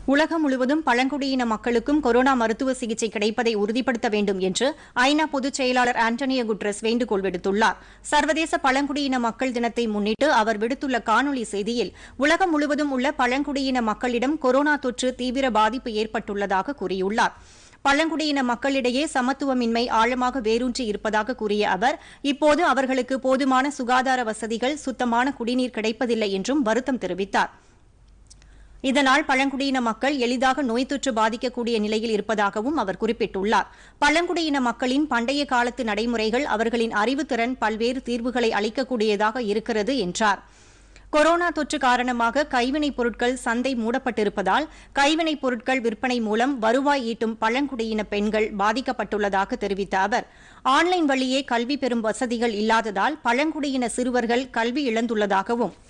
உலகம் முழுவதும் பழங்குடியின மக்களுக்கும் கொரோனா மருத்துவ சிகிச்சை கிடைப்பதை உறுதிப்படுத்த வேண்டும் என்று ஐநா பொதுச் செயலாளர் ஆண்டனியோ குட்ரஸ் வேண்டுகோள் விடுத்துள்ளார் சர்வதேச பழங்குடியின மக்கள் தினத்தை முன்னிட்டு அவர் விடுத்துள்ள காணொலி செய்தியில் உலகம் முழுவதும் உள்ள பழங்குடியின மக்களிடம் கொரோனா தொற்று தீவிர பாதிப்பு ஏற்பட்டுள்ளதாக கூறியுள்ளார் பழங்குடியின மக்களிடையே சமத்துவமின்மை ஆழமாக வேரூன்றி இருப்பதாக கூறிய அவர் இப்போது அவர்களுக்கு போதுமான சுகாதார வசதிகள் சுத்தமான குடிநீர் கிடைப்பதில்லை என்றும் வருத்தம் தெரிவித்தார் இதனால் பழங்குடியின மக்கள் எளிதாக நோய் தொற்று பாதிக்கக்கூடிய நிலையில் இருப்பதாகவும் அவர் குறிப்பிட்டுள்ளார் பழங்குடியின மக்களின் பண்டைய காலத்து நடைமுறைகள் அவர்களின் அறிவுத்திறன் பல்வேறு தீர்வுகளை அளிக்கக்கூடியதாக இருக்கிறது என்றார் கொரோனா தொற்று காரணமாக கைவினைப் பொருட்கள் சந்தை மூடப்பட்டிருப்பதால் கைவினைப் பொருட்கள் விற்பனை மூலம் வருவாய் ஈட்டும் பழங்குடியின பெண்கள் பாதிக்கப்பட்டுள்ளதாக தெரிவித்த அவர் ஆன்லைன் வழியே கல்வி பெறும் வசதிகள் இல்லாததால் பழங்குடியின சிறுவர்கள் கல்வி இழந்துள்ளதாகவும்